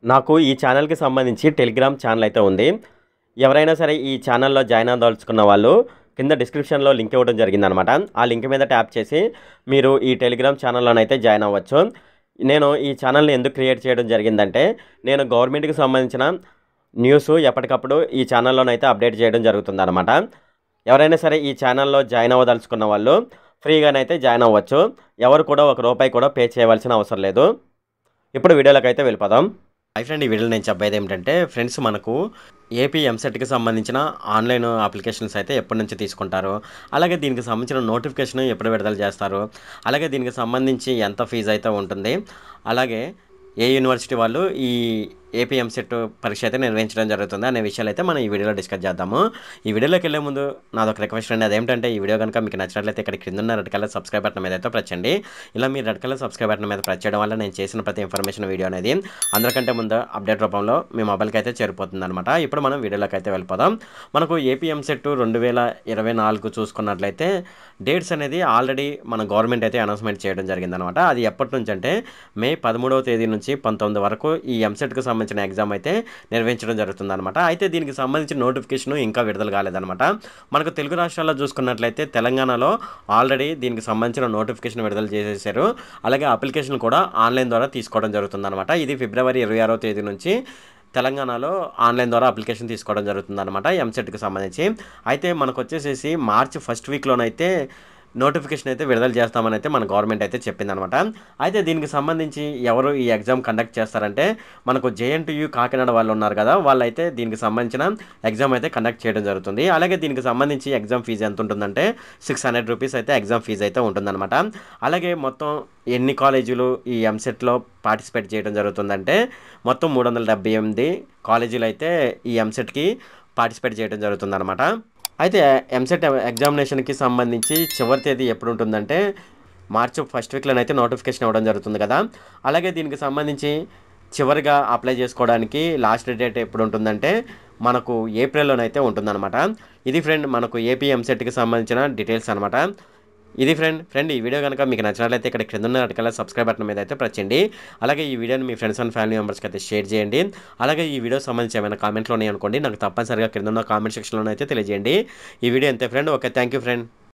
నాకు ఈ ఛానల్కి సంబంధించి టెలిగ్రామ్ ఛానల్ అయితే ఉంది ఎవరైనా సరే ఈ ఛానల్లో జాయిన్ అవ్వదలుచుకున్న వాళ్ళు కింద డిస్క్రిప్షన్లో లింక్ ఇవ్వడం జరిగిందనమాట ఆ లింక్ మీద ట్యాప్ చేసి మీరు ఈ టెలిగ్రామ్ ఛానల్లోనైతే జాయిన్ అవ్వచ్చు నేను ఈ ఛానల్ని ఎందుకు క్రియేట్ చేయడం జరిగిందంటే నేను గవర్నమెంట్కి సంబంధించిన న్యూస్ ఎప్పటికప్పుడు ఈ ఛానల్లోనైతే అప్డేట్ చేయడం జరుగుతుందన్నమాట ఎవరైనా సరే ఈ ఛానల్లో జాయిన్ అవ్వదలుచుకున్న వాళ్ళు ఫ్రీగానైతే జాయిన్ అవ్వచ్చు ఎవరు కూడా ఒక రూపాయి కూడా పే చేయవలసిన అవసరం లేదు ఇప్పుడు వీడియోలోకి అయితే వెళ్ళిపోదాం హై ఫ్రెండ్ ఈ వీడియోలో నేను చెప్పేది ఏమిటంటే ఫ్రెండ్స్ మనకు ఏపీ ఎంసెట్కి సంబంధించిన ఆన్లైన్ అప్లికేషన్స్ అయితే ఎప్పటి నుంచి తీసుకుంటారు అలాగే దీనికి సంబంధించిన నోటిఫికేషన్ ఎప్పుడు విడుదల చేస్తారు అలాగే దీనికి సంబంధించి ఎంత ఫీజు అయితే ఉంటుంది అలాగే ఏ యూనివర్సిటీ వాళ్ళు ఈ ఏపీ ఎంసెట్ పరీక్ష అయితే నిర్వహించడం జరుగుతుంది అనే విషయాలు అయితే మనం ఈ వీడియోలో డిస్కస్ చేద్దాము ఈ వీడియోలోకి వెళ్ళే ముందు నాదొక రిక్వెస్ట్ అండి అదేంటంటే ఈ వీడియో కనుక మీకు నచ్చినట్లయితే ఇక్కడ కింద ఉన్న రెడ్ కలర్ సబ్స్క్రైబ్ బటన్ మీద అయితే ప్రెస్ చేయండి ఇలా మీరు రెడ్ కలర్ సబ్స్క్రైబ్ బటన్ మీద ప్రెస్ చేయడం వల్ల నేను చేసిన ప్రతి ఇన్ఫర్మేషన్ వీడియో అనేది అందరికంటే ముందు అప్డేట్ రూపంలో మీ మొబైల్కి అయితే చేరిపోతుంది అనమాట ఇప్పుడు మనం వీడియోలోకి అయితే వెళ్ళిపోదాం మనకు ఏపీ ఎంసెట్ రెండు వేల ఇరవై నాలుగు చూసుకున్నట్లయితే డేట్స్ అనేది ఆల్రెడీ మన గవర్నమెంట్ అయితే అనౌన్స్మెంట్ చేయడం జరిగిందనమాట అది ఎప్పటి నుంచి అంటే మే పదమూడవ తేదీ నుంచి పంతొమ్మిది వరకు ఈ ఎంసెట్కి సంబంధించిన ఎగ్జామ్ అయితే నిర్వహించడం జరుగుతుందన్నమాట అయితే దీనికి సంబంధించిన నోటిఫికేషన్ ఇంకా విడుదల కాలేదన్నమాట మనకు తెలుగు రాష్ట్రాల్లో చూసుకున్నట్లయితే తెలంగాణలో ఆల్రెడీ దీనికి సంబంధించిన నోటిఫికేషన్ విడుదల చేసేసారు అలాగే అప్లికేషన్ కూడా ఆన్లైన్ ద్వారా తీసుకోవడం జరుగుతుందన్నమాట ఇది ఫిబ్రవరి ఇరవై ఆరో తేదీ నుంచి తెలంగాణలో ఆన్లైన్ ద్వారా అప్లికేషన్ తీసుకోవడం జరుగుతుందన్నమాట ఎంసెట్కి సంబంధించి అయితే మనకు వచ్చేసేసి మార్చి ఫస్ట్ వీక్లోనైతే నోటిఫికేషన్ అయితే విడుదల చేస్తామని అయితే మన గవర్నమెంట్ అయితే చెప్పిందనమాట అయితే దీనికి సంబంధించి ఎవరు ఈ ఎగ్జామ్ కండక్ట్ చేస్తారంటే మనకు జేఎన్టీయూ కాకినాడ వాళ్ళు ఉన్నారు కదా వాళ్ళైతే దీనికి సంబంధించిన ఎగ్జామ్ అయితే కండక్ట్ చేయడం జరుగుతుంది అలాగే దీనికి సంబంధించి ఎగ్జామ్ ఫీజు ఎంత ఉంటుందంటే సిక్స్ హండ్రెడ్ రూపీస్ అయితే ఎగ్జామ్ ఫీజు అయితే ఉంటుందన్నమాట అలాగే మొత్తం ఎన్ని కాలేజీలు ఈ ఎంసెట్లో పార్టిసిపేట్ చేయడం జరుగుతుందంటే మొత్తం మూడు వందల డెబ్బై ఎనిమిది కాలేజీలు అయితే ఈ ఎంసెట్కి పార్టిసిపేట్ చేయడం జరుగుతుందన్నమాట అయితే ఎంసెట్ ఎగ్జామినేషన్కి సంబంధించి చివరి తేదీ ఎప్పుడు ఉంటుందంటే మార్చి ఫస్ట్ వీక్లోనైతే నోటిఫికేషన్ ఇవ్వడం జరుగుతుంది కదా అలాగే దీనికి సంబంధించి చివరిగా అప్లై చేసుకోవడానికి లాస్ట్ డేట్ ఎప్పుడు ఉంటుందంటే మనకు ఏప్రిల్లోనైతే ఉంటుందన్నమాట ఇది ఫ్రెండ్ మనకు ఏపీ ఎంసెట్కి సంబంధించిన డీటెయిల్స్ అనమాట ఇది ఫ్రెండ్ ఫ్రెండ్ ఈ వీడియో కనుక మీకు నచ్చినట్లయితే ఇక్కడ క్రింద ఉన్న అటుకల సబ్స్క్రైబ్ బటన్ మీద అయితే ప్రెస్ చేయండి అలాగే ఈ వీడియోని మీ ఫ్రెండ్స్ అండ్ ఫ్యామిలీ మెంబర్స్కి అయితే షేర్ చేయండి అలాగే ఈ వీడియో సంబంధించి ఏమైనా కామెంట్లు ఉన్నాయనుకోండి నాకు తప్పనిసరిగా క్రింద ఉన్న కామెంట్ సెక్షన్లో అయితే తెలియజేయండి ఈ వీడియో అంతే friend okay thank you friend